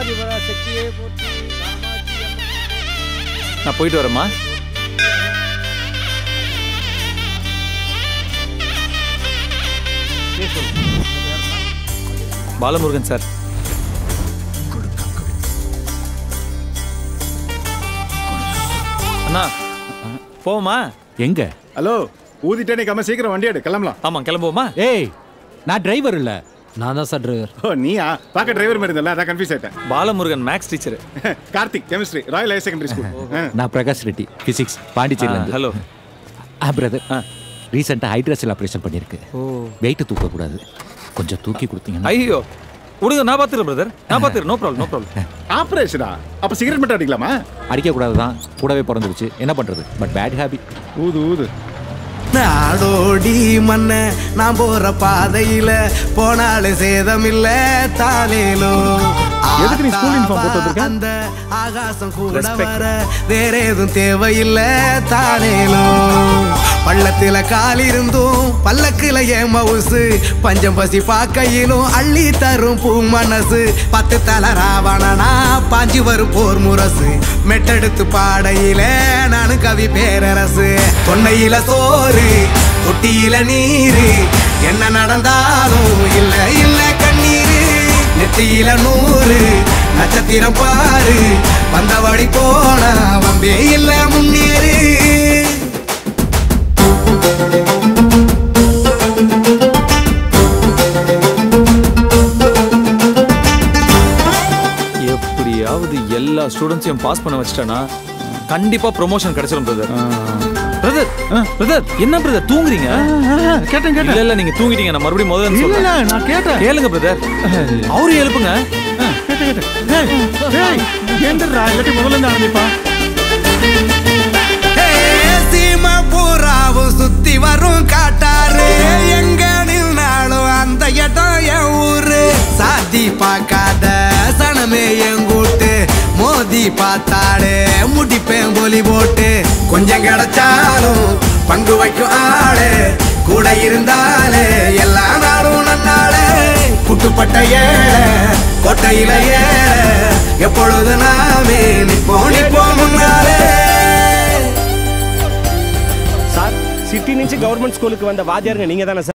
ஆதிபராசக்தியே போற்றி காமாட்சி அம்மன் நான் போயிட்டு வரேம்மா பாலமுருகன் சார் அண்ணா போவோமா எங்க ஹலோ ஊதிட்டே நிக்காம சீக்கிரம் வண்டி எடு கிளம்பலாம் ஆமா கிளம்புவோமா ஏய் நான் டிரைவர் இல்ல நான் தான் சார் டிரைவர் ஓ நீயா பார்க்க டிரைவர் மாதிரி இருந்தல அதான் கன்ஃபியூஸ் ஆயிட்டேன் Balamurugan maths teacher Karthik chemistry Royal Higher Secondary School நான் பிரகாஷ் ரெட்டி பிசிக்ஸ் பாண்டிச்சேரியில இருந்து ஹலோ ஆ பிரதர் ரீசெண்டாக ஹைட்ராசல் ஆப்ரேஷன் பண்ணியிருக்கு வெயிட் தூக்க கூடாது கொஞ்சம் தூக்கி கொடுத்தீங்கன்னா ஐயோ விடுங்க நான் பார்த்துறேன் பிரதர் நான் பார்த்துறேன் நோ ப்ராப்ளம் நோ ப்ராப்ளம் ஆபரேஷனா அப்ப சிகரெட் மட்டும் அடிக்கலாமா அடிக்க கூடாது தான் கூடவே பிறந்துருச்சு என்ன பண்றது பட் பேட் ஹாபிட் ஊது ஊது நாடோடி மண்ண நான் போற பாதையில போனாலும் சேதமில்ல தாலேலோ எதுக்கு நீ school uniform போட்டு வந்திருக்க? அந்த ஆகாசம் கூட வர வேற எதுவும் தேவையில்ல தானேலோ பள்ளத்துல கால் இருந்தும் பல்லக்குல ஏன் மவுசு பஞ்சம் பசி பார்க்கையிலும் அள்ளி தரும் பூ மனசு பத்து தல ராவணனா பாஞ்சு வரும் போர் முரசு மெட்டெடுத்து பாடையில நானும் கவி பேரரசு தொன்னையில சோறு தொட்டியில நீரு என்ன நடந்தாலும் இல்ல இல்ல கண்ணீரு நெத்தியில நூறு நட்சத்திரம் பாரு வந்தபடி போனா வம்பே இல்ல முன்னேறு எப்படியாவது எல்லா ஸ்டூடெண்ட்ஸையும் பாஸ் பண்ண வச்சிட்டேன்னா கண்டிப்பா ப்ரொமோஷன் கிடைச்சிடும் பிரதர் பிரதர் பிரதர் என்ன பிரதர் தூங்குறீங்க கேட்டேன் இல்ல இல்ல நீங்க தூங்கிட்டீங்க நான் மறுபடியும் முதல்ல இருந்து இல்ல சொல்றேன் நான் கேட்டேன் கேளுங்க பிரதர் அவரு எழுப்புங்க ஏந்திரா இல்லாட்டி முதல்ல இருந்து ஆரம்பிப்பா சீம பூராவும் சுத்தி வரும் காட்டாரு எங்க நின்னாலும் அந்த இடம் என் ஊரு சாத்தி பார்க்காத சனமே என் கூட்டு மோதி பார்த்தாடு முடிப்பேன் பொலி போட்டு கொஞ்சம் கிடைச்சாலும் பங்கு வைக்கும் ஆளு கூட இருந்தாலே எல்லா நாளும் நன்னாளே புட்டுப்பட்ட ஏழை கோட்டையில ஏழை எப்பொழுது நாமே நிப்போம் நிப்போம் முன்னாலே సార్ సిటీ నుంచి గవర్నమెంట్ స్కూల్కి వంద వాద్యారుగా నీంగ தானே சார்